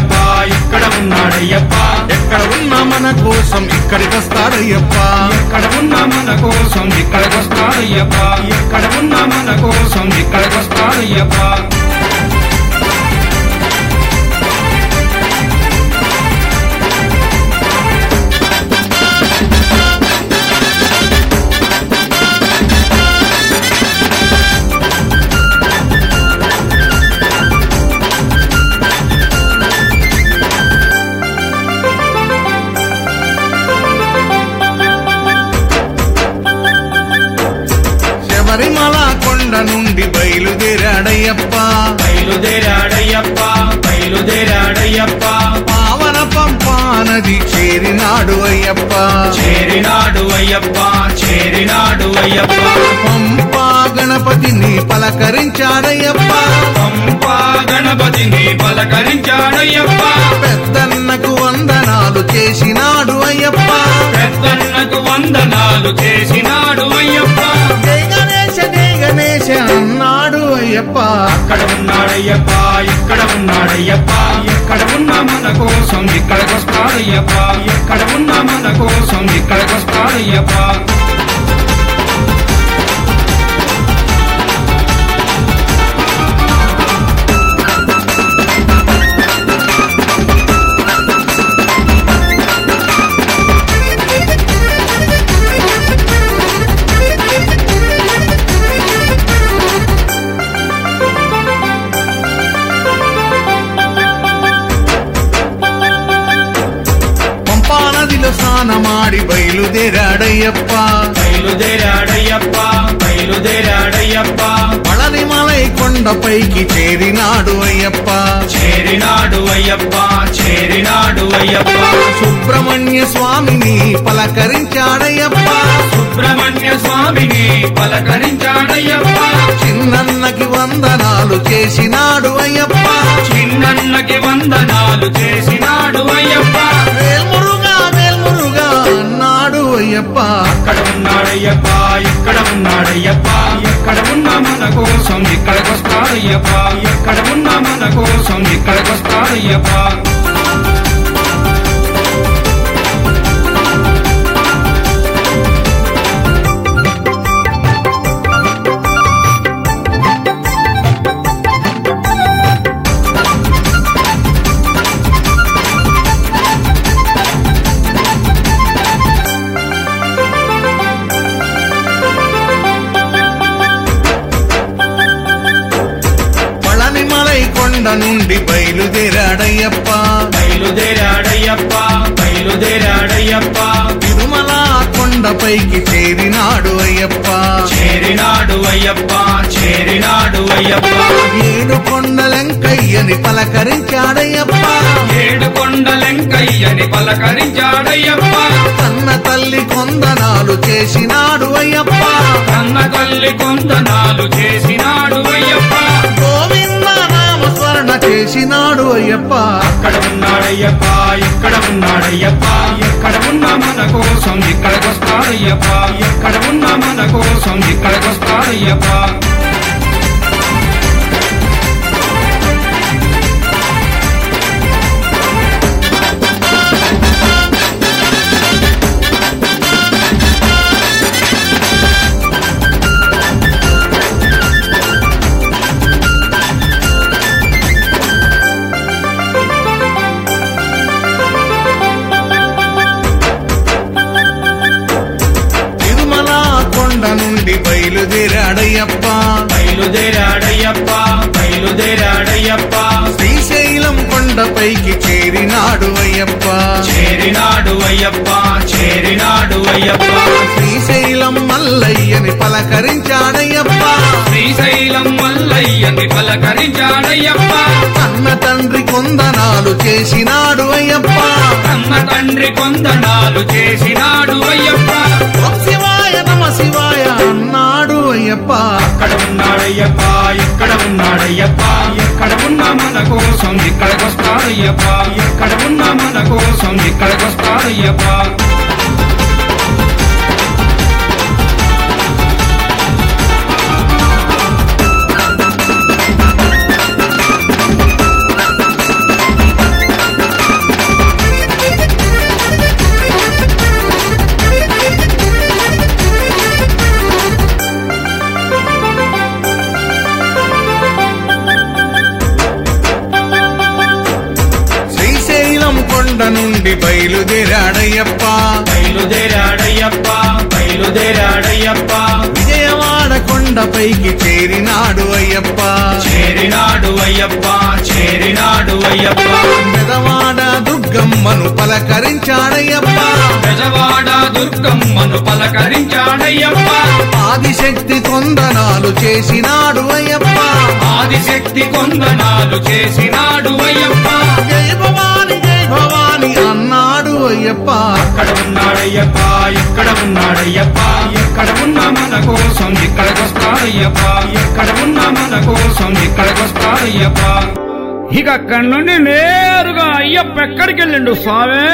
ఉన్నాడయ్యప్ప ఇక్కడ ఉన్నాడయ్యప్ప ఎక్కడ ఉన్నా మన కోసం ఇక్కడికొస్తాడయ్యప్ప ఎక్కడ ఉన్నా మన కోసం ఇక్కడికొస్తాడయ్యప్ప ఎక్కడ ఉన్నా మన కోసం ఇక్కడికొస్తాడయ్యప్ప శబరిమల కొండ నుండి బయలుదేరాడయ్యప్ప బయలుదేరాడయ్యప్ప బయలుదేరాడయ్యప్ప పావన పంపా నది చేరినాడు అయ్యప్ప చేరినాడు అయ్యప్ప చేరినాడు అయ్యప్ప పంపా గణపతిని పలకరించాడయ్యప్ప పంపా గణపతిని పలకరించాడయ్యప్ప పెద్దన్నకు వందనాలు చేసినాడు అయ్యప్ప పెద్దన్నకు వందనాలు చేసినాడు అయ్యప్ప జై గణేశ జై గణేశ అన్నాడు అయ్యప్ప అక్కడ ఉన్నాడయ్యప్ప ఇక్కడ ఉన్నాడయ్యప్ప ఎక్కడ ఉన్నా మన కోసం ఇక్కడికొస్తాడయ్యప్ప ఎక్కడ ఉన్నా మన కోసం ఇక్కడికొస్తాడయ్యప్ప పంపా నదిలో స్నానమాడి బయలుదేరాడయ్యప్ప బయలుదేరాడయ్యప్ప బయలుదేరాడయ్యప్ప పళనిమలై కొండపైకి చేరినాడు అయ్యప్ప చేరినాడు అయ్యప్ప చేరినాడు అయ్యప్ప సుబ్రహ్మణ్య స్వామిని పలకరించాడయ్యప్ప సుబ్రహ్మణ్య స్వామిని పలకరించాడయ్యప్ప చిన్నన్నకి వందనాలు చేసినాడు అయ్యప్ప చిన్నన్నకి వందనాలు చేసినాడు అయ్యప్ప వేల్మురుగా వేల్మురుగా అన్నాడు అయ్యప్ప అక్కడ ఉన్నాడయ్యప్ప ఇక్కడ ఉన్నాడయ్యప్ప ఎక్కడ ఉన్నా మన కోసం ఇక్కడికొస్తాడయ్యప్ప ఎక్కడ ఉన్నా మన కోసం ఇక్కడికొస్తాడయ్యప్ప పళనిమలై కొండ నుండి బయలుదేరాడయ్యప్ప బయలుదేరాడయ్యప్ప బయలుదేరాడయ్యప్ప తిరుమల కొండపైకి చేరినాడు అయ్యప్ప చేరినాడు అయ్యప్ప చేరినాడు అయ్యప్ప ఏడు కొండలెంకయ్యని పలకరించాడయ్యప్ప ఏడు కొండలెంకయ్యని పలకరించాడయ్యప్ప కన్న తల్లి కొందనాలు చేసినాడు అయ్యప్ప కన్న తల్లి కొందనాలు చేసినాడు అయ్యప్ప గోవింద నామస్మరణ చేసినాడు అయ్యప్ప అక్కడ ఉన్నాడయ్యప్ప ఇక్కడ ఉన్నాడయ్యప్ప ఎక్కడ ఉన్నా మన కోసం ఇక్కడికొస్తాడయ్యప్ప ఎక్కడ ఉన్నా మన కోసం ఇక్కడికొస్తాడయ్యప్ప తిరుమల కొండ నుండి బయలుదేరాడయ్యప్ప బయలుదేరాడయ్యప్ప బయలుదేరాడయ్యప్ప శ్రీశైలం కొండపైకి చేరినాడు అయ్యప్ప చేరినాడు అయ్యప్ప చేరినాడు అయ్యప్ప శ్రీశైలం మల్లయ్యని పలకరించాడయ్యప్ప శ్రీశైలం మల్లయ్యని పలకరించాడయ్యప్ప కన్న తండ్రి కొందనాలు చేసినాడు అయ్యప్ప కన్న తండ్రి కొందనాలు చేసినాడు అయ్యప్ప ఓం శివాయ నమ శివాయ అన్నాడు అయ్యప్ప అక్కడ ఉన్నాడయ్యప్ప ఇక్కడ ఉన్నాడయ్యప్ప ఎక్కడ ఉన్నా మన కోసం ఇక్కడికొస్తాడయ్యప్ప ఎక్కడ ఉన్నా మన కోసం ఇక్కడికొస్తాడయ్యప్ప కొండ నుండి బయలుదేరాడయ్యప్ప బయలుదేరాడయ్యప్ప బయలుదేరాడయ్యప్ప విజయవాడ కొండపైకి చేరినాడు అయ్యప్ప చేరినాడు అయ్యప్ప చేరినాడు అయ్యప్ప పెదవాడ దుర్గమ్మను పలకరించాడయ్యప్ప గజవాడ దుర్గమ్మను పలకరించాడయ్యప్ప ఆదిశక్తి కొందనాలు చేసినాడు అయ్యప్ప ఆదిశక్తి కొందనాలు చేసినాడు అయ్యప్ప జై భవాని జై భవాని అన్నాడు అయ్యప్ప అక్కడ ఉన్నాడయ్యప్ప ఇక్కడ ఉన్నాడయ్యప్ప ఎక్కడ ఉన్నా మన కోసం ఇక్కడికి వస్తాడయ్యప్ప ఎక్కడ ఉన్నా మన కోసం ఇక్కడికి వస్తాడయ్యప్ప ఇక అక్కడి నుండి నేరుగా అయ్యప్ప ఎక్కడికి వెళ్ళిండు స్వామి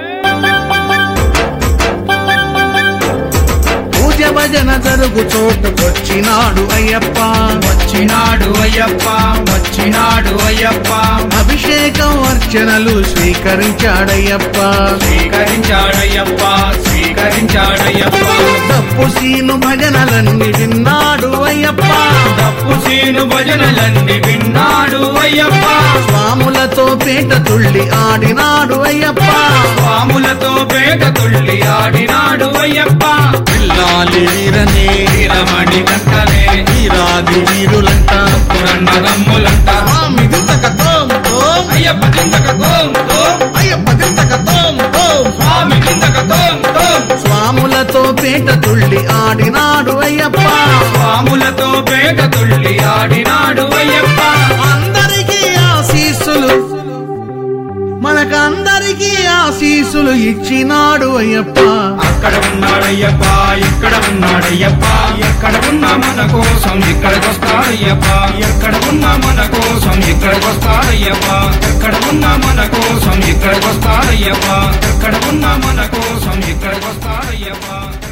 పూజ భజన జరుగు చోటుకొచ్చినాడు అయ్యప్ప వచ్చినాడు అయ్యప్ప వచ్చినాడు అయ్యప్ప అభిషేకం అర్చనలు స్వీకరించాడయ్యప్ప స్వీకరించాడయ్యప్ప స్వీకరించాడయ్యప్ప తప్పు సీను భజనలన్నీ విన్నాడు అయ్యప్ప తప్పు సీను భజనలన్నీ విన్నాడు అయ్యప్ప స్వాములతో పేట తుళ్ళి ఆడినాడు అయ్యప్ప స్వాములతో పేట తుళ్ళి ఆడినాడు అయ్యప్ప పిల్లాలి వీరనే వీరమణి కంటలే వీరాది వీరులంట పురన్నదమ్ములంట స్వామి దింతక తోం తోం, అయ్యప్ప కిందక తోం తోం అయ్యప్ప దింతక తోం తోం. స్వామి కిందక తోం తోం స్వాములతో పేట తుళ్ళి ఆడినాడు అయ్యప్ప స్వాములతో పేట తుళ్ళి ఆడినాడు అయ్యప్ప అందరికీ ఆశీస్సులు మనకందరికీ ఆశీస్సులు ఇచ్చినాడు అయ్యప్ప అక్కడ ఉన్నాడయ్యప్ప ఇక్కడ ఉన్నాడయ్యప్ప ఎక్కడ ఉన్నా మన కోసం ఇక్కడికి వస్తాడయ్యప్ప ఎక్కడ ఉన్నా మన కోసం ఇక్కడికి వస్తాడయ్యప్ప ఎక్కడ ఉన్నా మన కోసం ఇక్కడికి వస్తాడయ్యప్ప ఎక్కడ ఉన్నా మన కోసం ఇక్కడికి వస్తాడయ్యప్ప